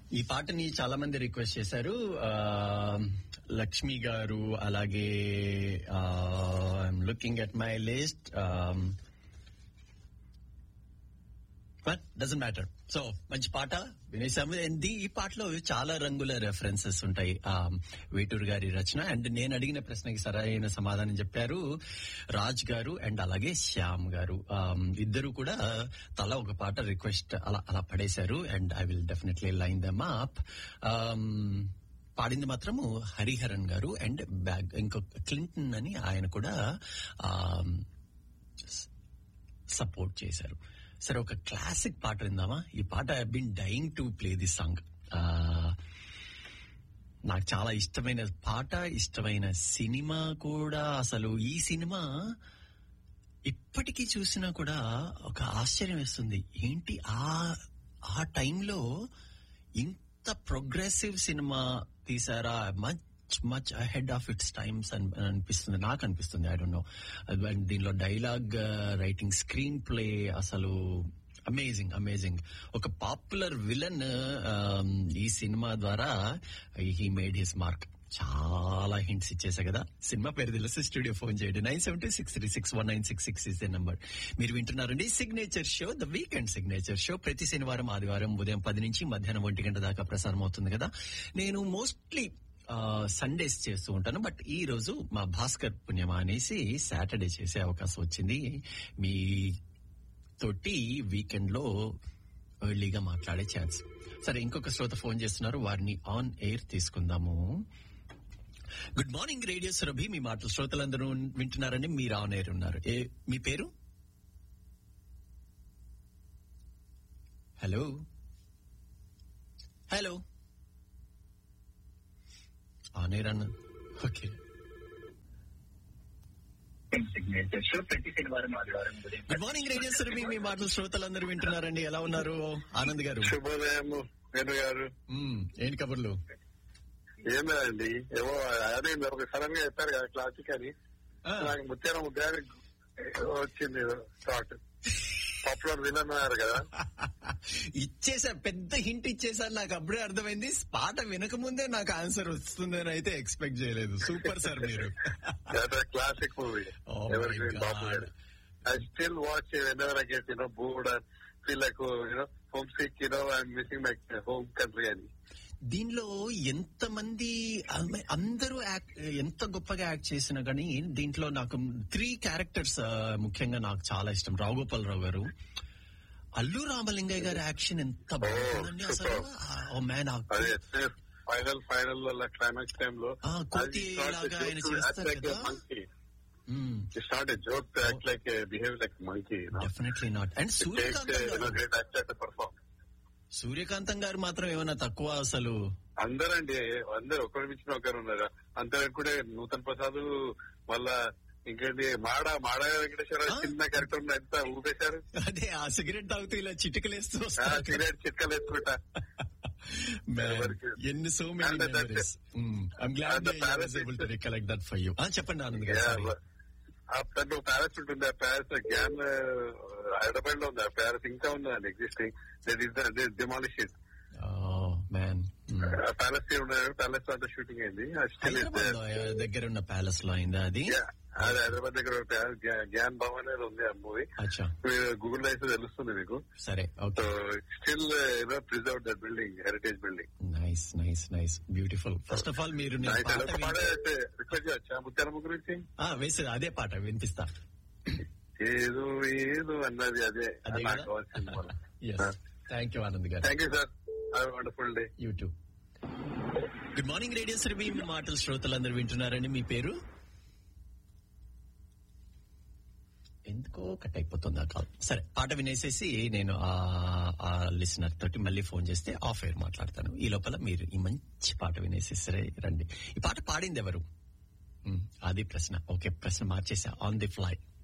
ఈ పాటని చాలా మంది రిక్వెస్ట్ చేశారు ఆ, లక్ష్మి గారు అలాగే I'm looking at my list but doesn't matter so మంచి పాట వినేసాము And ది- ఈ పాటలో చాలా రంగుల రెఫరెన్సెస్ ఉంటాయి ఆ, వేటూరు గారి రచన అండ్ నేను అడిగిన ప్రశ్నకి సరైన సమాధానం చెప్పారు రాజ్ గారు అండ్ అలాగే శ్యామ్ గారు ఆ, ఇద్దరు కూడా తల ఒక పాట రిక్వెస్ట్ అలా అలా పడేశారు and I will definitely line them up పాడింది మాత్రము హరిహరన్ గారు అండ్ బ్యాగ్ ఇంకొక క్లింటన్ అని ఆయన కూడా ఆ, సపోర్ట్ చేశారు సరే ఒక క్లాసిక్ పాట విందామా ఈ పాట I been dying to play the song నాకు చాలా ఇష్టమైన పాట ఇష్టమైన సినిమా కూడా అసలు ఈ సినిమా ఇప్పటికీ చూసినా కూడా ఒక ఆశ్చర్యం వేస్తుంది ఏంటి ఆ ఆ టైంలో ఇంత ప్రోగ్రెసివ్ సినిమా తీసారా much much ahead of its times అని అనిపిస్తుంది నాకు అనిపిస్తుంది ఐ డోంట్ నో దీనిలో డైలాగ్ రైటింగ్ స్క్రీన్ ప్లే అసలు అమేజింగ్ అమేజింగ్ ఒక పాపులర్ విలన్ ఈ సినిమా ద్వారా హీ మేడ్ హిస్ మార్క్ చాలా హింట్స్ ఇచ్చేసా కదా సినిమా పేరు తెలిసి స్టూడియో ఫోన్ చేయండి nine seven two six three six one nine six six is the number మీరు వింటున్నారండి signature show the weekend signature show ప్రతి శనివారం ఆదివారం ఉదయం పది నుంచి మధ్యాహ్నం ఒంటి గంట దాకా ప్రసారం అవుతుంది కదా నేను మోస్ట్లీ సండేస్ చేస్తూ ఉంటాను బట్ ఈ రోజు మా భాస్కర్ పుణ్యమా అనేసి సాటర్డే చేసే అవకాశం వచ్చింది మీ తోటి వీకెండ్ లో ఎర్లీగా మాట్లాడే ఛాన్స్ సరే ఇంకొక శ్రోత ఫోన్ చేస్తున్నారు వారిని ఆన్ ఎయిర్ తీసుకుందాము గుడ్ మార్నింగ్ రేడియో సురభి మీ మాటలు శ్రోతలందరూ వింటున్నారని మీరు ఆన్ ఎయిర్ ఉన్నారు ఏ మీ పేరు హలో హలో ఆన్ ఎయిర్ అన్న okay good morning radio Surabhi మీ మాటలు శ్రోతలందరూ వింటున్నారండి ఎలా ఉన్నారు ఆనంద్ గారు శుభోదయం వేణు గారు మ్మ్, ఏంటి కబుర్లు ఏం లేదండి ఏవో అదే మీరు ఒక సడన్ గా చెప్పారు కదా క్లాసిక్ అని ఆ. నాకు ముత్యాల ముద్దారి వచ్చింది థాట్ పాపులర్ విలన్ అన్నారు కదా ఇచ్చేసా పెద్ద హింట్ ఇచ్చేసారు నాకు అప్పుడే అర్థమైంది పాట వినక ముందే నాకు ఆన్సర్ వస్తుందని అయితే ఎక్స్పెక్ట్ చేయలేదు సూపర్ సార్ మీరు క్లాసిక్ మూవీ Oh my ఎవరి God. Popular I still watch ever I get you know bored feel like you know homesick you know I'm missing my home country అని దీనిలో ఎంతమంది అమ్మ- అందరూ యాక్ట్ ఎంత గొప్పగా యాక్ట్ చేసినా కానీ దీంట్లో నాకు త్రీ క్యారెక్టర్స్ ముఖ్యంగా నాకు చాలా ఇష్టం రావుగోపాల్ రావు గారు అల్లు రామలింగయ్య గారి యాక్షన్ ఎంత బాగుందండి అసలు ఓ మ్యాన్ అదే ఫైనల్ ఫైనల్ లో క్లైమాక్స్ టైమ్ లో ఆ, కోతి లాగా ఆయన చేస్తారు కదా. Monkey it's not a joke act like behave like monkey definitely not and Suryakantham garu great actor to perform Suryakantham garu మాత్రం ఏమైనా తక్కువ అసలు అందరండి అందరు ఒకరి మించిన ఒకరు ఉన్నారు అంత కూడా నూతన్ ప్రసాద్ మళ్ళా ఇంకేంటి మాడ మాడ వెంకటేశ్వర ఆ? చిన్న క్యారెక్టర్ ఉన్న ఎంత ఊపేశారు అదే ఆ సిగరెట్ తాగుతూ ఇలా చిటికలేస్తూ ఆ, వస్తారు సిగరెట్ చిట్కలు వేసుకుంటా Man, ఎవరికి? ఎన్ని so many And that's memories I'm glad And the I was palace able to recollect that for you చెప్పండి ఆనంద్ గారు sorry. అప్పుడు ప్యారెస్ ఉంటుంది ఆ ప్యారెస్ గ్యాన్ హైదరాబాద్ లో ఉంది ఆ ప్యారెస్ ఇంకా ఉంది existing demolish it Oh, man. Hmm. Palace ఉన్నాయి ప్యాలెస్ అంతా షూటింగ్ అయింది స్టిల్ హైదరాబాద్ లో దగ్గర ఉన్న ప్యాలెస్ లో అయిందా అది అది హైదరాబాద్ దగ్గర ఒక ప్యాలెస్ గ్యాన్ భవన్ అనేది ఉంది ఆ మూవీ అచ్చా మీరు గూగుల్ లో అయితే తెలుస్తుంది మీకు సరే so okay still you know preserve that building heritage building nice nice nice beautiful first of all మీరు నేను పాట పాట వింటే- రిక్వెస్ట్ చేయొచ్చా ముత్యాలమ్మ గురించి ఆ, వేసేది అదే పాట వినిపిస్తా ఏదో ఏదో అన్నది అదే అదే నాకు కదా కావాల్సింది yes thank you Anand garu thank you sir have wonderful day YouTube good morning radio Shri మీ మాటలు శ్రోతలందరూ వింటున్నారండి మీ పేరు ఎందుకో కట్ అయిపోతుంది ఆ కాల్ సరే పాట వినేసేసి నేను ఆ- ఆ లిసనర్ తోటి మళ్ళీ ఫోన్ చేస్తే ఆఫ్ ఎయిర్ మాట్లాడతాను ఈ లోపల మీరు ఈ మంచి పాట వినేసేసరే రండి ఈ పాట పాడింది ఎవరు మ్, అది ప్రశ్న ఓకే ప్రశ్న మార్చేసా ఆన్ ది ఫ్లై